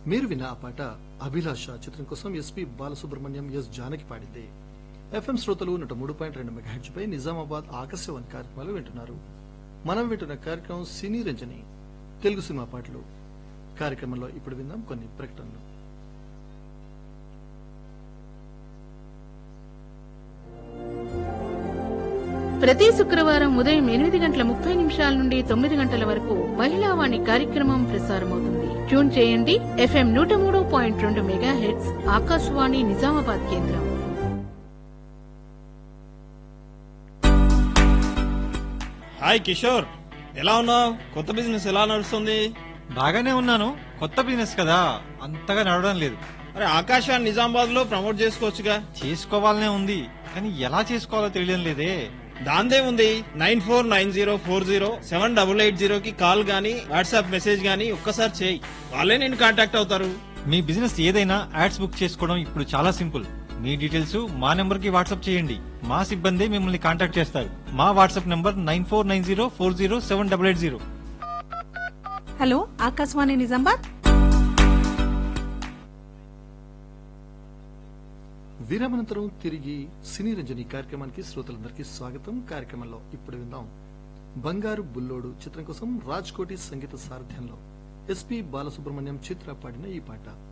మీరు విన్న ఆ పాట అభిలాష చిత్రం కోసం ఎస్పి బాలసుబ్రహ్మణ్యం ఎస్ జానకి పాడింది ఎఫ్ఎం శ్రోతలు నూట మూడు పాయింట్ రెండు మెగాహెచ్ పై నిజామాబాద్ ఆకాశవాణి కార్యక్రమాలు వింటున్నారు మనం వింటున్న కార్యక్రమం సినీ రంజని తెలుగు సినిమా పాటలు కార్యక్రమంలో ఇప్పుడు విందాం కొన్ని ప్రకటనలు ప్రతి శుక్రవారం ఉదయం ఎనిమిది గంటల ముప్పై నిమిషాల నుండి తొమ్మిది గంటల వరకు మహిళా వాణి కార్యక్రమం ప్రసారమవుతుంది ట్యూన్ చేయండి ఎఫ్ఎం నూట మూడు పాయింట్ రెండు మెగా హెడ్స్ ఆకాశవాణి నిజామాబాద్ కేంద్రం హాయ్ కిషోర్ ఎలా ఉన్నావు కొత్త బిజినెస్ ఎలా నడుస్తుంది బాగానే ఉన్నాను కొత్త బిజినెస్ కదా అంతగా నడవడం లేదు అరే ఆకాశాన్ని నిజామాబాద్ లో ప్రమోట్ చేసుకోవచ్చుగా చేసుకోవాలనే ఉంది కానీ ఎలా చేసుకోవాలో తెలియడం లేదే దాందే ఉంది nine four nine zero four zero seven double eight zero కి కాల్ గానీ వాట్సాప్ మెసేజ్ గానీ ఒక్కసారి చేయి వాళ్ళే నేను కాంటాక్ట్ అవుతారు మీ బిజినెస్ ఏదైనా యాడ్స్ బుక్ చేసుకోవడం ఇప్పుడు చాలా సింపుల్ మీ డీటెయిల్స్ మా నెంబర్ కి వాట్సాప్ చేయండి మా సిబ్బంది మిమ్మల్ని కాంటాక్ట్ చేస్తారు మా WhatsApp number nine four nine zero four zero seven double eight zero hello Akashvani Nizamabad విరామనంతరం తిరిగి సినీ రంజని కార్యక్రమానికి శ్రోతలందరికీ స్వాగతం కార్యక్రమంలో ఇప్పుడు విందాం బంగారు బుల్లోడు చిత్రం కోసం రాజ్ కోటి సంగీత సారథ్యంలో ఎస్పి బాలసుబ్రహ్మణ్యం చిత్ర పాడిన ఈ పాట